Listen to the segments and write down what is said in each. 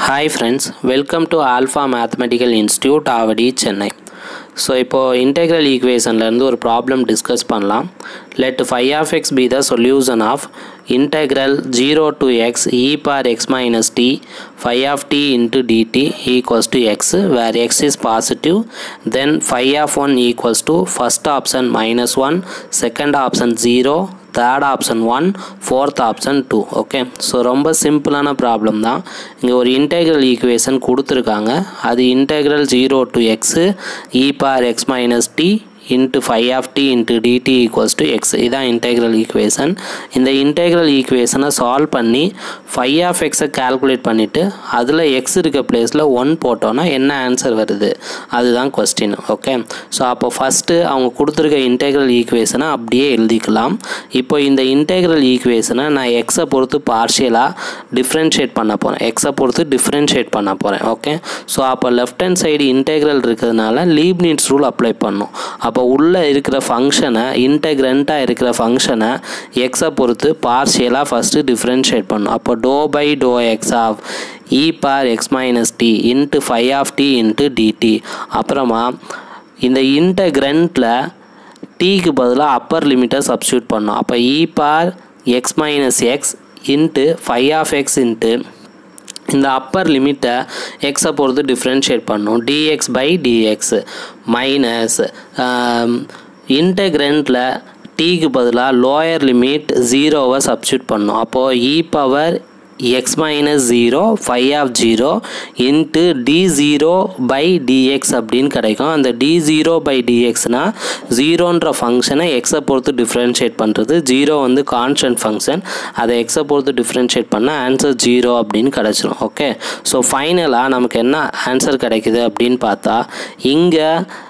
hi friends welcome to Alpha Mathematical Institute Avadi Chennai so இப்போது integral ஈக்குவேஷன்லேருந்து ஒரு ப்ராப்ளம் டிஸ்கஸ் பண்ணலாம் let f of x be the solution of integral zero to x e power x minus t f of t into dt equals to x where x is positive then f of one equals to first option minus one second option zero third option one fourth option two okay so ரொம்ப சிம்பிளான problem தான் இங்கே ஒரு integral equation கொடுத்துருக்காங்க அது integral zero to x e power x minus t into f of t into dt equals to x இதான் integral equation இந்த integral ஈக்குவேஷனை சால்வ் பண்ணி ஃபைவ் ஆஃப் எக்ஸை கால்குலேட் பண்ணிவிட்டு அதில் எக்ஸ் இருக்க பிளேஸில் ஒன் போட்டோன்னா என்ன ஆன்சர் வருது அதுதான் கொஸ்டின் ஓகே ஸோ அப்போ ஃபஸ்ட்டு அவங்க கொடுத்துருக்க இன்டெக்ரல் ஈக்குவேஷனை அப்படியே எழுதிக்கலாம் இப்போ இந்த இன்டெக்ரல் ஈக்குவேஷனை நான் எக்ஸை பொறுத்து பார்ஷியலாக டிஃப்ரென்ஷியேட் பண்ண போகிறேன் எக்ஸை பொறுத்து டிஃப்ரென்ஷியேட் பண்ண போகிறேன் ஓகே ஸோ அப்போ லெஃப்ட் ஹேண்ட் சைடு இன்டெக்ரல் இருக்கிறதுனால லீப்னிட்ஸ் ரூல் அப்ளை பண்ணும் அப்போ உள்ளே இருக்கிற ஃபங்க்ஷனை இன்டெக்ரண்ட்டாக இருக்கிற ஃபங்க்ஷனை எக்ஸை பொறுத்து பார்ஷியலாக ஃபஸ்ட்டு டிஃப்ரென்ஷியேட் பண்ணும் அப்போ do by do x of e power x minus t into f of t into dt அப்புறமா இந்த இன்டெக்ரண்ட்டில் டீக்கு பதிலாக அப்பர் லிமிட்டை சப்ஸ்டியூட் பண்ணோம் அப்போ e power x minus x into f of x into இந்த அப்பர் லிமிட்டை எக்ஸை பொறுத்து டிஃப்ரென்ஷியேட் பண்ணும் டிஎக்ஸ் பை டிஎக்ஸ் மைனஸ் இன்டெக்ரண்ட்டில் டீக்கு பதிலாக லோயர் லிமிட் ஜீரோவை சப்ஸ்டியூட் பண்ணும் அப்போது e power x minus zero f of zero into d zero by dx அப்படின்னு கிடைக்கும் அந்த டி ஜீரோ பை டிஎக்ஸ்னால் ஜீரோன்ற ஃபங்க்ஷனை எக்ஸை பொறுத்து டிஃப்ரென்ஷியேட் பண்ணுறது ஜீரோ வந்து கான்ஸ்டன்ட் ஃபங்க்ஷன் அதை எக்ஸை பொறுத்து டிஃப்ரென்ஷியேட் பண்ணால் ஆன்சர் ஜீரோ அப்படின்னு கிடச்சிரும் ஓகே ஸோ ஃபைனலாக நமக்கு என்ன ஆன்சர் கிடைக்குது அப்படின்னு பார்த்தா இங்கே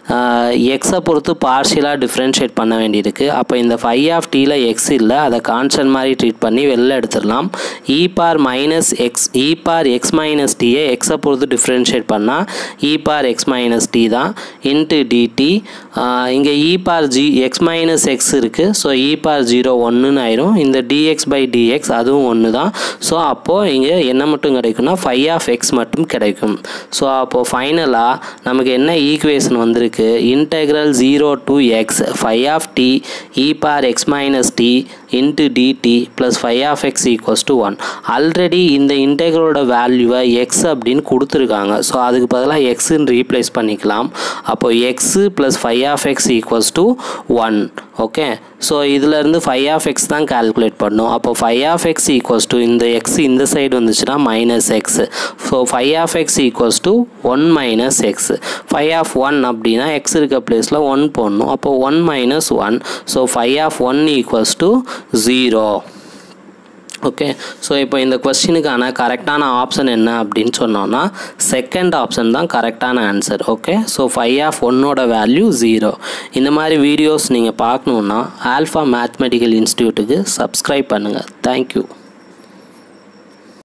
எக்ஸை பொறுத்து பார்ஷியலாக டிஃப்ரென்ஷியேட் பண்ண வேண்டியிருக்கு அப்போ இந்த ஃபைவ் ஆஃப் டீயில் எக்ஸ் இல்லை அதை கான்ஸ்டன்ட் மாதிரி ட்ரீட் பண்ணி வெளில எடுத்துடலாம் e power minus x e power x minus டியை எக்ஸை பொறுத்து டிஃப்ரென்ஷியேட் பண்ணால் e power x minus t தான் இன்ட்டு டிடி இங்கே e power g x minus x இருக்குது ஸோ இ பார் ஜீரோ ஒன்றுன்னு ஆயிரும் இந்த டிஎக்ஸ் பை டிஎக்ஸ் அதுவும் ஒன்று தான் ஸோ அப்போது இங்கே என்ன மட்டும் கிடைக்கும்னா ஃபைவ் ஆஃப் எக்ஸ் மட்டும் கிடைக்கும் ஸோ அப்போது ஃபைனலாக நமக்கு என்ன ஈக்குவேஷன் வந்திருக்கு integral zero to x f of t e power x minus t into dt plus f of x equals to one already இந்த இன்டெக்ரலோட வேல்யூவை எக்ஸ் அப்படின்னு கொடுத்துருக்காங்க ஸோ அதுக்கு பதிலாக எக்ஸுன்னு ரீப்ளேஸ் பண்ணிக்கலாம் அப்போ x plus f of x equals to one okay so இதிலேருந்து ஃபைவ் ஆஃப் எக்ஸ் தான் கால்குலேட் பண்ணும் அப்போ f of x equals to இந்த எக்ஸ் இந்த சைடு வந்துச்சுன்னா minus x so f of x equals to one minus x f of one அப்படின்னா x இருக்க பிளேஸில் ஒன் போடணும் அப்போ one minus one so f of one equals to zero okay so இப்போ இந்த கொஸ்டினுக்கான கரெக்டான ஆப்ஷன் என்ன அப்படின்னு சொன்னோன்னா செகண்ட் ஆப்ஷன் தான் கரெக்டான answer okay so f of ஒன்னோட வேல்யூ ஜீரோ இந்த மாதிரி வீடியோஸ் நீங்கள் பார்க்கணுன்னா ஆல்ஃபா மேத்மெட்டிக்கல் இன்ஸ்டியூட்டுக்கு சப்ஸ்கிரைப் பண்ணுங்கள் தேங்க்யூ